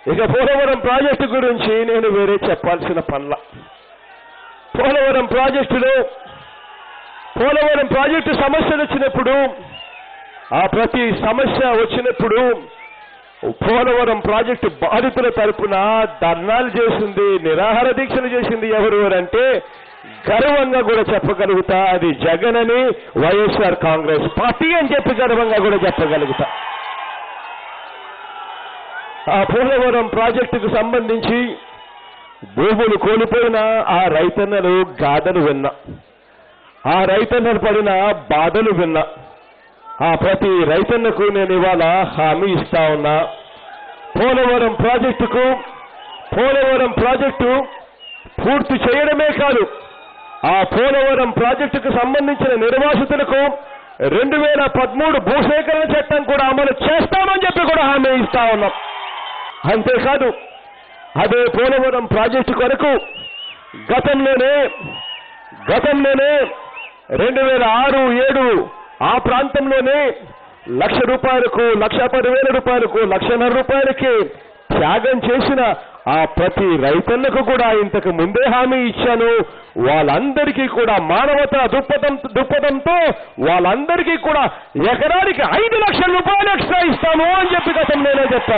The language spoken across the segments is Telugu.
ఇక పోలవరం ప్రాజెక్టు గురించి నేను వేరే చెప్పాల్సిన పనుల పోలవరం ప్రాజెక్టులో పోలవరం ప్రాజెక్టు సమస్యలు వచ్చినప్పుడు ఆ ప్రతి సమస్య వచ్చినప్పుడు పోలవరం ప్రాజెక్టు బాధితుల తరపున ధర్నాలు చేసింది నిరాహార దీక్షలు చేసింది ఎవరు అంటే గర్వంగా కూడా చెప్పగలుగుతా అది జగన్ అని వైఎస్ఆర్ కాంగ్రెస్ పార్టీ అని చెప్పి గర్వంగా కూడా చెప్పగలుగుతా ఆ పోలవరం ప్రాజెక్టుకు సంబంధించి భూములు కోల్పోయిన ఆ రైతన్నలు గాథలు విన్నా ఆ రైతన్నలు పడిన బాధలు విన్నా ఆ ప్రతి రైతన్నకు నేను ఇవాళ హామీ ఇస్తా ఉన్నా పోలవరం ప్రాజెక్టుకు పోలవరం ప్రాజెక్టు పూర్తి చేయడమే కాదు ఆ పోలవరం ప్రాజెక్టుకు సంబంధించిన నిర్వాసితులకు రెండు వేల పదమూడు భూసేకరణ చట్టం కూడా అమలు చేస్తామని చెప్పి కూడా హామీ ఇస్తా ఉన్నాం అంతేకాదు అదే పోలవరం ప్రాజెక్టు కొరకు గతంలోనే గతంలోనే రెండు వేల ఆరు ఏడు ఆ ప్రాంతంలోనే లక్ష రూపాయలకు లక్ష పదివేల రూపాయలకు లక్షన్నర రూపాయలకి త్యాగం చేసిన ఆ ప్రతి రైతన్నకు కూడా ఇంతకు ముందే హామీ ఇచ్చాను వాళ్ళందరికీ కూడా మానవత దృక్పథం దృక్పథంతో వాళ్ళందరికీ కూడా ఎకరానికి ఐదు లక్షల రూపాయలు ఎక్స్ట్రా ఇస్తాను అని చెప్పి గతంలోనే చెప్పా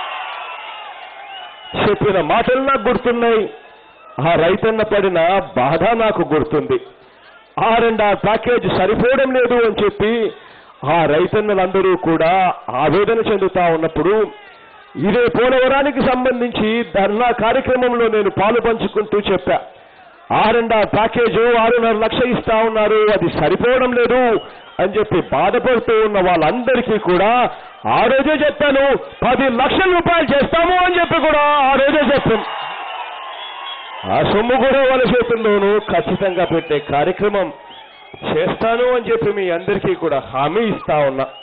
చెప్పిన మాటలు నాకు గుర్తున్నాయి ఆ రైతన్న పడిన బాధ నాకు గుర్తుంది ఆ రెండు ఆ ప్యాకేజ్ సరిపోవడం లేదు అని చెప్పి ఆ రైతన్నలందరూ కూడా ఆవేదన చెందుతా ఉన్నప్పుడు ఇదే పోలవరానికి సంబంధించి ధర్నా కార్యక్రమంలో నేను పాలు పంచుకుంటూ చెప్పా ఆరెండా ప్యాకేజ్ ఆరున్నర లక్ష ఇస్తా ఉన్నారు అది సరిపోవడం లేదు అని చెప్పి బాధపడుతూ ఉన్న వాళ్ళందరికీ కూడా ఆ రోజే చెప్పాను పది లక్షల రూపాయలు చేస్తాము అని చెప్పి కూడా ఆ రోజే చెప్పాను ఆ సొమ్ము కూడా వాళ్ళ చేతుల్లోనూ ఖచ్చితంగా పెట్టే కార్యక్రమం చేస్తాను అని చెప్పి మీ అందరికీ కూడా హామీ ఇస్తా ఉన్నా